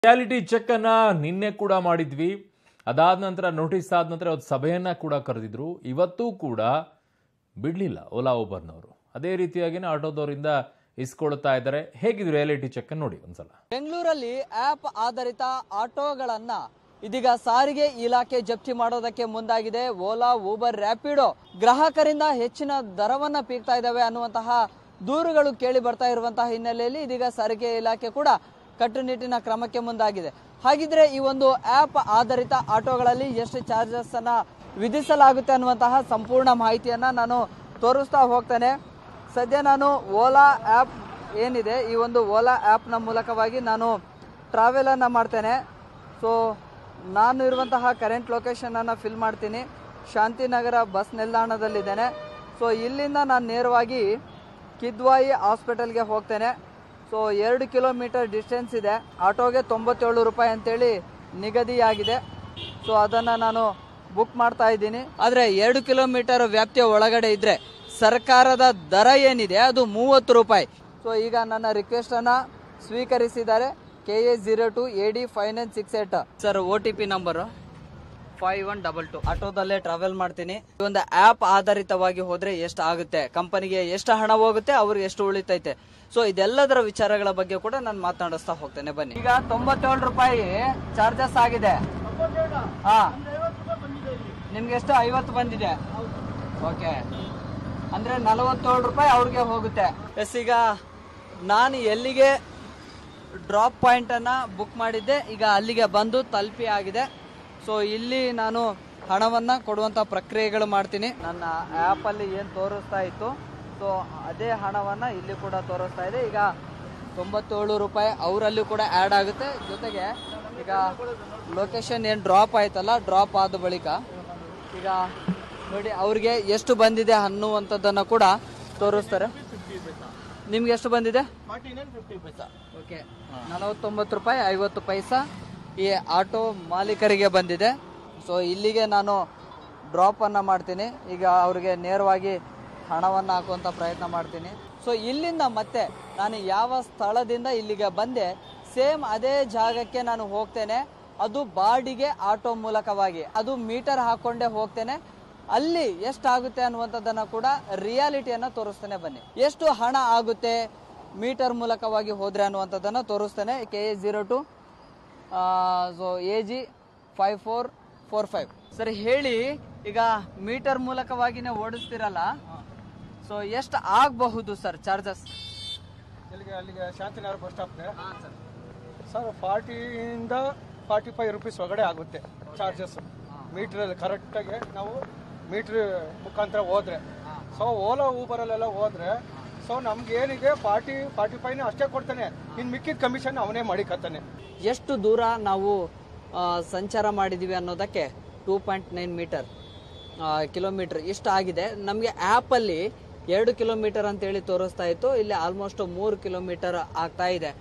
Reality check ಅನ್ನ ನಿನ್ನೆ ಕೂಡ ಮಾಡಿದ್ವಿ ಅದಾದ ನಂತರ ನೋಟಿಸ್ ಆದ ನಂತರ ಅವತ್ತು ಸಭೆಯನ್ನ ಕೂಡ ಕರೆದಿದ್ರು ಇವತ್ತೂ ಕೂಡ ಬಿಡ್ಲಿಲ್ಲ ಓಲಾ ಓಬರ್ನವರು ಅದೇ ರೀತಿಯಾಗಿನೇ ಆಟೋದವರಿಂದ ಇಸ್ಕೊಳ್ತಾ ಇದ್ದಾರೆ ಹೇಗಿದ್ರು ರಿಯಾಲಿಟಿ ಚೆಕ್ ನೋಡಿ ಒಂದ್ಸಲ ಬೆಂಗಳೂರಲ್ಲಿ ಆಪ್ ಆಧಾರಿತ ಆಟೋಗಳನ್ನ ಇದೀಗ ಸಾರಿಗೆ ಇಲಾಖೆ ಜಪ್ತಿ ಮಾಡೋದಕ್ಕೆ ಮುಂದಾಗಿದೆ ಓಲಾ ಊಬರ್ ರ್ಯಾಪಿಡೋ ಗ್ರಾಹಕರಿಂದ ಹೆಚ್ಚಿನ ದರವನ್ನ ಪೀಕ್ತಾ ಇದ್ದಾವೆ ಅನ್ನುವಂತಹ ದೂರುಗಳು ಕೇಳಿ ಬರ್ತಾ ಇರುವಂತಹ ಹಿನ್ನೆಲೆಯಲ್ಲಿ ಇದೀಗ ಸಾರಿಗೆ ಇಲಾಖೆ ಕೂಡ ಕಟ್ಟುನಿಟ್ಟಿನ ಕ್ರಮಕ್ಕೆ ಮುಂದಾಗಿದೆ ಹಾಗಿದ್ರೆ ಈ ಒಂದು ಆಪ್ ಆಧಾರಿತ ಆಟೋಗಳಲ್ಲಿ ಎಷ್ಟು ಚಾರ್ಜಸ್ ಅನ್ನ ವಿಧಿಸಲಾಗುತ್ತೆ ಅನ್ನುವಂತಹ ಸಂಪೂರ್ಣ ಮಾಹಿತಿಯನ್ನ ನಾನು ತೋರಿಸ್ತಾ ಹೋಗ್ತೇನೆ ಸದ್ಯ ನಾನು ಓಲಾ ಆ್ಯಪ್ ಏನಿದೆ ಈ ಒಂದು ಓಲಾ ಆ್ಯಪ್ನ ಮೂಲಕವಾಗಿ ನಾನು ಟ್ರಾವೆಲನ್ನು ಮಾಡ್ತೇನೆ ಸೊ ನಾನು ಇರುವಂತಹ ಕರೆಂಟ್ ಲೊಕೇಶನನ್ನು ಫಿಲ್ ಮಾಡ್ತೀನಿ ಶಾಂತಿನಗರ ಬಸ್ ನಿಲ್ದಾಣದಲ್ಲಿದ್ದೇನೆ ಸೊ ಇಲ್ಲಿಂದ ನಾನು ನೇರವಾಗಿ ಕಿದ್ವಾಯಿ ಹಾಸ್ಪಿಟಲ್ಗೆ ಹೋಗ್ತೇನೆ ಸೊ ಎರಡು ಕಿಲೋಮೀಟರ್ ಡಿಸ್ಟೆನ್ಸ್ ಇದೆ ಆಟೋಗೆ ತೊಂಬತ್ತೇಳು ರೂಪಾಯಿ ಅಂತೇಳಿ ನಿಗದಿಯಾಗಿದೆ ಸೊ ಅದನ್ನು ನಾನು ಬುಕ್ ಮಾಡ್ತಾ ಇದ್ದೀನಿ ಆದರೆ ಎರಡು ಕಿಲೋಮೀಟರ್ ವ್ಯಾಪ್ತಿಯ ಒಳಗಡೆ ಇದ್ದರೆ ಸರ್ಕಾರದ ದರ ಏನಿದೆ ಅದು ಮೂವತ್ತು ರೂಪಾಯಿ ಸೊ ಈಗ ನನ್ನ ರಿಕ್ವೆಸ್ಟನ್ನು ಸ್ವೀಕರಿಸಿದ್ದಾರೆ K A zero two A D five nine six eight sir O T P number five one double two ಆಟೋದಲ್ಲೇ ಟ್ರಾವೆಲ್ ಮಾಡ್ತೀನಿ ಈ ಒಂದು ಆ್ಯಪ್ ಆಧಾರಿತವಾಗಿ ಹೋದ್ರೆ ಎಷ್ಟು ಆಗುತ್ತೆ ಕಂಪನಿಗೆ ಎಷ್ಟು ಹಣ ಹೋಗುತ್ತೆ ಅವ್ರಿಗೆ ಎಷ್ಟು ಉಳಿತೈತೆ ಸೊ ಇದೆಲ್ಲದರ ವಿಚಾರಗಳ ಬಗ್ಗೆ ಕೂಡ ನಾನು ಮಾತನಾಡಿಸ್ತಾ ಹೋಗ್ತೇನೆ ಬನ್ನಿ ಈಗ ತೊಂಬತ್ತೇಳು ರೂಪಾಯಿ ಚಾರ್ಜಸ್ ಆಗಿದೆ ಹಾ ನಿಮ್ಗೆ ಎಷ್ಟು ಐವತ್ತು ಬಂದಿದೆ ಓಕೆ ಅಂದ್ರೆ ನಲವತ್ತೇಳು ರೂಪಾಯಿ ಅವ್ರಿಗೆ ಹೋಗುತ್ತೆ ಎಸ್ ಈಗ ನಾನು ಎಲ್ಲಿಗೆ ಡ್ರಾಪ್ ಪಾಯಿಂಟನ್ನು ಬುಕ್ ಮಾಡಿದ್ದೆ ಈಗ ಅಲ್ಲಿಗೆ ಬಂದು ತಲುಪಿ ಆಗಿದೆ ಸೊ ಇಲ್ಲಿ ನಾನು ಹಣವನ್ನು ಕೊಡುವಂಥ ಪ್ರಕ್ರಿಯೆಗಳು ಮಾಡ್ತೀನಿ ನನ್ನ ಆ್ಯಪಲ್ಲಿ ಏನು ತೋರಿಸ್ತಾ ಇತ್ತು ಸೊ ಅದೇ ಹಣವನ್ನು ಇಲ್ಲಿ ಕೂಡ ತೋರಿಸ್ತಾ ಇದೆ ಈಗ ತೊಂಬತ್ತೇಳು ರೂಪಾಯಿ ಅವರಲ್ಲಿ ಕೂಡ ಆ್ಯಡ್ ಆಗುತ್ತೆ ಜೊತೆಗೆ ಈಗ ಲೊಕೇಶನ್ ಏನು ಡ್ರಾಪ್ ಆಯ್ತಲ್ಲ ಡ್ರಾಪ್ ಆದ ಬಳಿಕ ಈಗ ನೋಡಿ ಅವ್ರಿಗೆ ಎಷ್ಟು ಬಂದಿದೆ ಅನ್ನುವಂಥದ್ದನ್ನು ಕೂಡ ತೋರಿಸ್ತಾರೆ ನಿಮ್ಗೆ ಎಷ್ಟು ಬಂದಿದೆ ಓಕೆ ನಲವತ್ತೊಂಬತ್ತು ರೂಪಾಯಿ ಐವತ್ತು ಪೈಸಾ ಈ ಆಟೋ ಮಾಲೀಕರಿಗೆ ಬಂದಿದೆ ಸೊ ಇಲ್ಲಿಗೆ ನಾನು ಡ್ರಾಪನ್ನು ಮಾಡ್ತೀನಿ ಈಗ ಅವ್ರಿಗೆ ನೇರವಾಗಿ ಹಣವನ್ನು ಹಾಕುವಂಥ ಪ್ರಯತ್ನ ಮಾಡ್ತೀನಿ ಸೊ ಇಲ್ಲಿಂದ ಮತ್ತೆ ನಾನು ಯಾವ ಸ್ಥಳದಿಂದ ಇಲ್ಲಿಗೆ ಬಂದೆ ಸೇಮ್ ಅದೇ ಜಾಗಕ್ಕೆ ನಾನು ಹೋಗ್ತೇನೆ ಅದು ಬಾಡಿಗೆ ಆಟೋ ಮೂಲಕವಾಗಿ ಅದು ಮೀಟರ್ ಹಾಕೊಂಡೇ ಹೋಗ್ತೇನೆ ಅಲ್ಲಿ ಎಷ್ಟಾಗುತ್ತೆ ಅನ್ನುವಂಥದ್ದನ್ನು ಕೂಡ ರಿಯಾಲಿಟಿಯನ್ನು ತೋರಿಸ್ತೇನೆ ಬನ್ನಿ ಎಷ್ಟು ಹಣ ಆಗುತ್ತೆ ಮೀಟರ್ ಮೂಲಕವಾಗಿ ಹೋದ್ರೆ ಅನ್ನುವಂಥದ್ದನ್ನು ತೋರಿಸ್ತೇನೆ K A zero two so A G five four four five ಸರಿ ಹೇಳಿ ಈಗ ಮೀಟರ್ ಮೂಲಕವಾಗಿನೇ ಓಡಿಸ್ತಿರಲ್ಲ ಸೊ ಎಷ್ಟು ಆಗಬಹುದು ಸರ್ ಚಾರ್ಜಸ್ ಇಲ್ಲಿಗೆ ಅಲ್ಲಿಗೆ ಶಾಂತಿನಗರ ಬಸ್ ಸ್ಟಾಪ್ಗೆ ಸರ್ ಫಾರ್ಟಿಯಿಂದ ಫಾರ್ಟಿ ಫೈವ್ ರುಪೀಸ್ ಒಳಗಡೆ ಆಗುತ್ತೆ ಚಾರ್ಜಸ್ ಮೀಟ್ರಲ್ಲಿ ಕರೆಕ್ಟಾಗಿ ನಾವು ಮೀಟ್ರ್ ಮುಖಾಂತರ ಹೋದ್ರೆ ಸೊ ಓಲಾ ಊಬರಲ್ಲೆಲ್ಲ ಹೋದ್ರೆ ಸೊ ನಮ್ಗೆ ಏನಿದೆ ಫಾರ್ಟಿ ಫಾರ್ಟಿ ಫೈವ್ನ ಅಷ್ಟೇ ಕೊಡ್ತಾನೆ ಇನ್ನು ಮಿಕ್ಕಿದ ಕಮಿಷನ್ ಅವನೇ ಮಾಡಿಕತ್ತಾನೆ ಎಷ್ಟು ದೂರ ನಾವು ಆ, ಸಂಚಾರ ಮಾಡಿದ್ದೀವಿ ಅನ್ನೋದಕ್ಕೆ two point nine meter kilometer ಇಷ್ಟು ಆಗಿದೆ ನಮಗೆ ಆ್ಯಪಲ್ಲಿ ಎರಡು ಕಿಲೋಮೀಟರ್ ಅಂತೇಳಿ ತೋರಿಸ್ತಾ ಇತ್ತು ಇಲ್ಲಿ ಆಲ್ಮೋಸ್ಟ್ ಮೂರು ಕಿಲೋಮೀಟರ್ ಆಗ್ತಾ ಇದೆ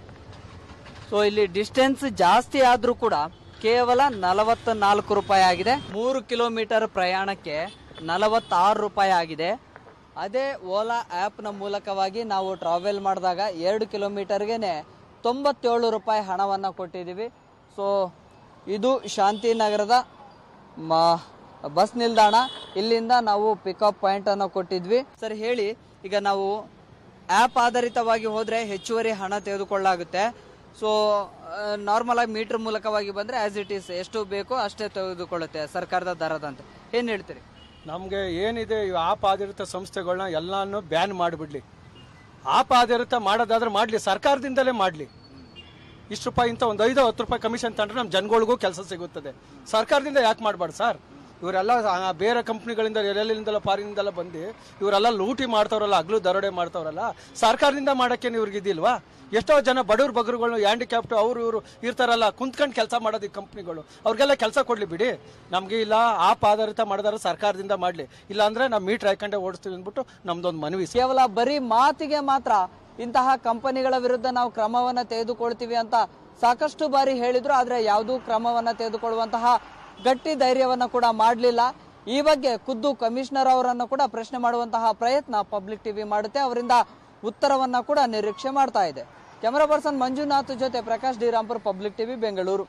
ಸೊ ಇಲ್ಲಿ ಡಿಸ್ಟೆನ್ಸ್ ಜಾಸ್ತಿ ಆದರೂ ಕೂಡ ಕೇವಲ ನಲವತ್ತ ನಾಲ್ಕು ರೂಪಾಯಿ ಆಗಿದೆ ಮೂರು ಕಿಲೋಮೀಟರ್ ಪ್ರಯಾಣಕ್ಕೆ ನಲವತ್ತಾರು ರೂಪಾಯಿ ಆಗಿದೆ ಅದೇ ಓಲಾ ಆ್ಯಪ್ನ ಮೂಲಕವಾಗಿ ನಾವು ಟ್ರಾವೆಲ್ ಮಾಡಿದಾಗ ಎರಡು ಕಿಲೋಮೀಟರ್ಗೆ ತೊಂಬತ್ತೇಳು ರೂಪಾಯಿ ಹಣವನ್ನು ಕೊಟ್ಟಿದ್ದೀವಿ ಸೊ ಇದು ಶಾಂತಿನಗರದ ಮ ಬಸ್ ನಿಲ್ದಾಣ ಇಲ್ಲಿಂದ ನಾವು ಪಿಕಪ್ ಪಾಯಿಂಟನ್ನು ಕೊಟ್ಟಿದ್ವಿ ಸರ್ ಹೇಳಿ ಈಗ ನಾವು ಆ್ಯಪ್ ಆಧಾರಿತವಾಗಿ ಹೋದರೆ ಹೆಚ್ಚುವರಿ ಹಣ ತೆಗೆದುಕೊಳ್ಳಾಗುತ್ತೆ ಸೊ ನಾರ್ಮಲ್ ಆಗಿ ಮೀಟರ್ ಮೂಲಕವಾಗಿ ಬಂದರೆ ಆ್ಯಸ್ ಇಟ್ ಈಸ್ ಎಷ್ಟು ಬೇಕೋ ಅಷ್ಟೇ ತೆಗೆದುಕೊಳ್ಳುತ್ತೆ ಸರ್ಕಾರದ ದರದಂತೆ ಏನು ಹೇಳ್ತೀರಿ ನಮಗೆ ಏನಿದೆ ಈ ಆಪ್ ಆಧಾರಿತ ಸಂಸ್ಥೆಗಳನ್ನ ಎಲ್ಲಾನು ಬ್ಯಾನ್ ಮಾಡಿಬಿಡ್ಲಿ ಆಪ್ ಆಧಾರಿತ ಮಾಡೋದಾದ್ರೆ ಮಾಡಲಿ ಸರ್ಕಾರದಿಂದಲೇ ಮಾಡಲಿ ಇಷ್ಟು ರೂಪಾಯಿ ಇಂತ ಒಂದು ಐದು ಹತ್ತು ರೂಪಾಯಿ ಕಮಿಷನ್ ತಗೊಂಡ್ರೆ ನಮ್ಮ ಜನಗಳಿಗೂ ಕೆಲಸ ಸಿಗುತ್ತದೆ ಸರ್ಕಾರದಿಂದ ಯಾಕೆ ಮಾಡಬಾರ್ದು ಸರ್ ಇವರೆಲ್ಲ ಆ ಬೇರೆ ಕಂಪ್ನಿಗಳಿಂದ ಎಲ್ಲೆಲ್ಲಿಂದಲ್ಲ ಫಾರಿನಿಂದೆಲ್ಲ ಬಂದು ಇವರೆಲ್ಲ ಲೂಟಿ ಮಾಡ್ತಾವ್ರಲ್ಲ ಹಗ್ಲು ದರೋಡೆ ಮಾಡ್ತಾವ್ರಲ್ಲ ಸರ್ಕಾರದಿಂದ ಮಾಡೋಕ್ಕೇನು ಇವ್ರಿಗೆ ಇದಿಲ್ವಾ ಎಷ್ಟೋ ಜನ ಬಡವ್ರ ಬಗ್ರುಗಳು ಹ್ಯಾಂಡಿಕ್ಯಾಪ್ಟು ಅವರು ಇವರು ಇರ್ತಾರಲ್ಲ ಕುಂತ್ಕೊಂಡು ಕೆಲಸ ಮಾಡೋದು ಈ ಕಂಪ್ನಿಗಳು ಅವ್ರಿಗೆಲ್ಲ ಕೆಲಸ ಕೊಡ್ಲಿ ಬಿಡಿ ನಮಗೆ ಇಲ್ಲ ಆಪ್ ಆಧಾರಿತ ಮಾಡಿದಾರೆ ಸರ್ಕಾರದಿಂದ ಮಾಡಲಿ ಇಲ್ಲ ಅಂದ್ರೆ ನಾವು ಮೀಟ್ರ್ ಹಾಕೊಂಡೇ ಓಡಿಸ್ತೀವಿ ಅಂದ್ಬಿಟ್ಟು ನಮ್ದೊಂದು ಮನವಿ ಸರ್. ಕೇವಲ ಬರೀ ಮಾತಿಗೆ ಮಾತ್ರ ಇಂತಹ ಕಂಪನಿಗಳ ವಿರುದ್ಧ ನಾವು ಕ್ರಮವನ್ನ ತೆಗೆದುಕೊಳ್ತೀವಿ ಅಂತ ಸಾಕಷ್ಟು ಬಾರಿ ಹೇಳಿದ್ರು ಆದ್ರೆ ಯಾವುದೂ ಕ್ರಮವನ್ನ ತೆಗೆದುಕೊಳ್ಳುವಂತಹ ಗಟ್ಟಿ ಧೈರ್ಯವನ್ನ ಕೂಡ ಮಾಡಲಿಲ್ಲ ಈ ಬಗ್ಗೆ ಖುದ್ದು ಕಮಿಷನರ್ ಅವರನ್ನು ಕೂಡ ಪ್ರಶ್ನೆ ಮಾಡುವಂತಹ ಪ್ರಯತ್ನ ಪಬ್ಲಿಕ್ ಟಿವಿ ಮಾಡುತ್ತೆ ಅವರಿಂದ ಉತ್ತರವನ್ನ ಕೂಡ ನಿರೀಕ್ಷೆ ಮಾಡ್ತಾ ಇದೆ ಕ್ಯಾಮರಾ ಪರ್ಸನ್ ಮಂಜುನಾಥ್ ಜೊತೆ Prakash D Rampur public TV Bengaluru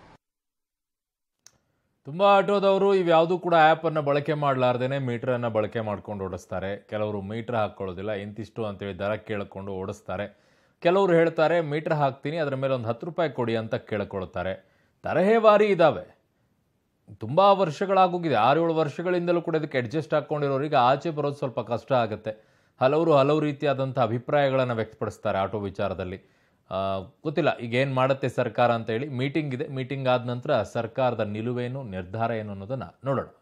ತುಂಬ ಆಟೋದವರು ಇವ್ಯಾವುದೂ ಕೂಡ ಆ್ಯಪನ್ನು ಬಳಕೆ ಮಾಡಲಾರ್ದೇನೆ ಮೀಟ್ರನ್ನು ಬಳಕೆ ಮಾಡ್ಕೊಂಡು ಓಡಿಸ್ತಾರೆ ಕೆಲವರು ಮೀಟ್ರ್ ಹಾಕ್ಕೊಳ್ಳೋದಿಲ್ಲ ಇಂತಿಷ್ಟು ಅಂತೇಳಿ ದರ ಕೇಳಿಕೊಂಡು ಓಡಿಸ್ತಾರೆ ಕೆಲವರು ಹೇಳ್ತಾರೆ ಮೀಟ್ರ್ ಹಾಕ್ತೀನಿ ಅದರ ಮೇಲೆ ಒಂದು ಹತ್ತು ರೂಪಾಯಿ ಕೊಡಿ ಅಂತ ಕೇಳ್ಕೊಳ್ತಾರೆ ತರಹೇವಾರಿ ಇದ್ದಾವೆ ತುಂಬ ವರ್ಷಗಳಾಗೋಗಿದೆ ಆರೇಳು ವರ್ಷಗಳಿಂದಲೂ ಕೂಡ ಇದಕ್ಕೆ ಅಡ್ಜಸ್ಟ್ ಹಾಕ್ಕೊಂಡಿರೋರಿಗೆ ಆಚೆ ಬರೋದು ಸ್ವಲ್ಪ ಕಷ್ಟ ಆಗುತ್ತೆ ಹಲವರು ಹಲವು ರೀತಿಯಾದಂಥ ಅಭಿಪ್ರಾಯಗಳನ್ನು ವ್ಯಕ್ತಪಡಿಸ್ತಾರೆ ಆಟೋ ವಿಚಾರದಲ್ಲಿ ಆ, ಗೊತ್ತಿಲ್ಲ ಈಗ ಏನು ಮಾಡುತ್ತೆ ಸರ್ಕಾರ ಅಂತ ಹೇಳಿ ಮೀಟಿಂಗ್ ಇದೆ ಮೀಟಿಂಗ್ ಆದ ನಂತರ ಸರ್ಕಾರದ ನಿಲುವೇನು ನಿರ್ಧಾರ ಏನು ಅನ್ನೋದನ್ನು ನೋಡೋಣ